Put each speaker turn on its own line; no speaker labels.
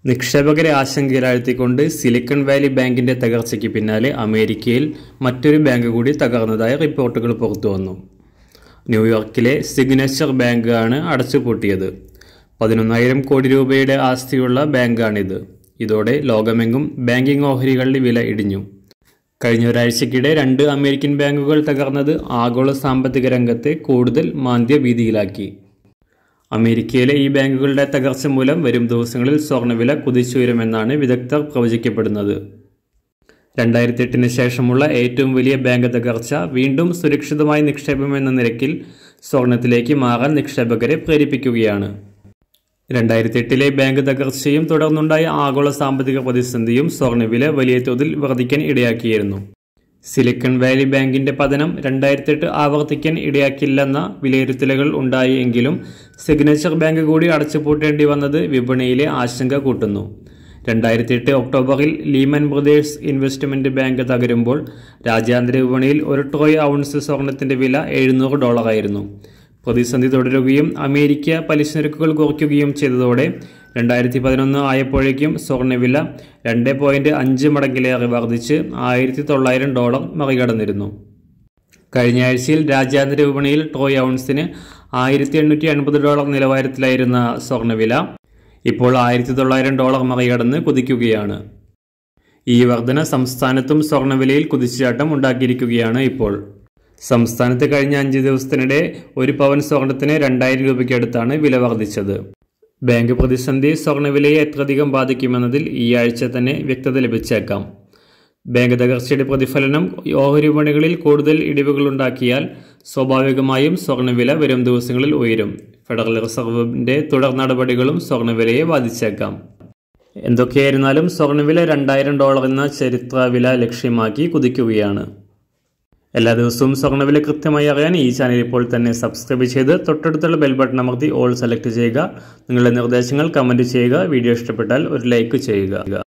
നിക്ഷേപകരെ ആശങ്കയിലാഴ്ത്തിക്കൊണ്ട് silicon Valley ബാങ്കിന്റെ തകർച്ചയ്ക്ക് പിന്നാലെ അമേരിക്കയിൽ മറ്റൊരു ബാങ്ക് കൂടി തകർന്നതായ റിപ്പോർട്ടുകൾ പുറത്തുവന്നു ന്യൂയോർക്കിലെ സിഗ്നേച്ചർ ബാങ്കാണ് അടച്ചുപൂട്ടിയത് പതിനൊന്നായിരം കോടി രൂപയുടെ ആസ്തിയുള്ള ബാങ്കാണിത് ഇതോടെ ലോകമെങ്ങും ബാങ്കിംഗ് ഓഹരികളുടെ വില ഇടിഞ്ഞു കഴിഞ്ഞ ഒരാഴ്ചക്കിടെ രണ്ട് അമേരിക്കൻ ബാങ്കുകൾ തകർന്നത് ആഗോള സാമ്പത്തിക രംഗത്തെ കൂടുതൽ മാന്ദ്യഭീതിയിലാക്കി അമേരിക്കയിലെ ഈ ബാങ്കുകളുടെ തകർച്ച മൂലം വരും ദിവസങ്ങളിൽ സ്വർണ്ണവില കുതിച്ചുയരുമെന്നാണ് വിദഗ്ധർ പ്രവചിക്കപ്പെടുന്നത് രണ്ടായിരത്തി എട്ടിന് ശേഷമുള്ള ഏറ്റവും വലിയ ബാങ്ക് തകർച്ച വീണ്ടും സുരക്ഷിതമായ നിക്ഷേപം എന്ന നിരക്കിൽ സ്വർണത്തിലേക്ക് മാറാൻ നിക്ഷേപകരെ പ്രേരിപ്പിക്കുകയാണ് രണ്ടായിരത്തി എട്ടിലെ ബാങ്ക് തകർച്ചയും തുടർന്നുണ്ടായ ആഗോള സാമ്പത്തിക പ്രതിസന്ധിയും സ്വർണ്ണവില വലിയ തോതിൽ വർദ്ധിക്കാൻ ഇടയാക്കിയിരുന്നു സിലിക്കൺ വാലി ബാങ്കിന്റെ പതനം രണ്ടായിരത്തി എട്ട് ആവർത്തിക്കാൻ ഇടയാക്കില്ലെന്ന വിലയിരുത്തലുകൾ ഉണ്ടായി എങ്കിലും സിഗ്നേച്ചർ ബാങ്ക് കൂടി അടച്ചുപൂട്ടേണ്ടി വന്നത് വിപണിയിലെ ആശങ്ക കൂട്ടുന്നു രണ്ടായിരത്തി എട്ട് ഒക്ടോബറിൽ ലീമൻ ബ്രദേഴ്സ് ഇൻവെസ്റ്റ്മെന്റ് ബാങ്ക് തകരുമ്പോൾ രാജ്യാന്തര വിപണിയിൽ ഒരു ട്രോയ് ഔൺസ് സ്വർണത്തിന്റെ വില എഴുന്നൂറ് ഡോളറായിരുന്നു പ്രതിസന്ധി തുടരുകയും അമേരിക്ക പലിശ നിരക്കുകൾ കുറയ്ക്കുകയും ചെയ്തതോടെ രണ്ടായിരത്തി പതിനൊന്ന് ആയപ്പോഴേക്കും സ്വർണ്ണവില രണ്ട് പോയിന്റ് അഞ്ച് മടങ്ങിലേറെ വർദ്ധിച്ച് ആയിരത്തി തൊള്ളായിരം ഡോളർ മറികടന്നിരുന്നു കഴിഞ്ഞ ആഴ്ചയിൽ രാജ്യാന്തര വിപണിയിൽ ട്രോയ് ഔൺസിന് ആയിരത്തി എണ്ണൂറ്റി എൺപത് ഡോളർ നിലവാരത്തിലായിരുന്ന സ്വർണ്ണവില ഇപ്പോൾ ആയിരത്തി തൊള്ളായിരം ഡോളർ മറികടന്ന് കുതിക്കുകയാണ് ഈ വർധന സംസ്ഥാനത്തും സ്വർണ്ണവിലയിൽ കുതിച്ചുചാട്ടം ഉണ്ടാക്കിയിരിക്കുകയാണ് ഇപ്പോൾ സംസ്ഥാനത്ത് കഴിഞ്ഞ അഞ്ച് ദിവസത്തിനിടെ ഒരു പവൻ സ്വർണത്തിന് രണ്ടായിരം രൂപയ്ക്ക് അടുത്താണ് വില വർദ്ധിച്ചത് ബാങ്ക് പ്രതിസന്ധി സ്വർണ്ണവിലയെ എത്രയധികം ബാധിക്കുമെന്നതിൽ ഈ ആഴ്ച തന്നെ വ്യക്തത ലഭിച്ചേക്കാം ബാങ്ക് തകർച്ചയുടെ പ്രതിഫലനം ഓഹരി വിപണികളിൽ കൂടുതൽ ഇടിവുകളുണ്ടാക്കിയാൽ സ്വാഭാവികമായും സ്വർണ്ണവില വരും ദിവസങ്ങളിൽ ഉയരും ഫെഡറൽ റിസർവിന്റെ തുടർ നടപടികളും സ്വർണ്ണവിലയെ ബാധിച്ചേക്കാം എന്തൊക്കെയായിരുന്നാലും സ്വർണ്ണവില രണ്ടായിരം ഡോളർ എന്ന ചരിത്ര വില ലക്ഷ്യമാക്കി കുതിക്കുകയാണ് എല്ലാ ദിവസവും സ്വർണ്ണവില കൃത്യമായി അറിയാൻ ഈ ചാനൽ ഇപ്പോൾ തന്നെ സബ്സ്ക്രൈബ് ചെയ്ത് തൊട്ടടുത്തുള്ള ബെൽ ബട്ടൺ അമർത്തി ഓൾ സെലക്ട് ചെയ്യുക നിങ്ങളുടെ നിർദ്ദേശങ്ങൾ കമൻറ്റ് ചെയ്യുക വീഡിയോ ഇഷ്ടപ്പെട്ടാൽ ഒരു ലൈക്ക് ചെയ്യുക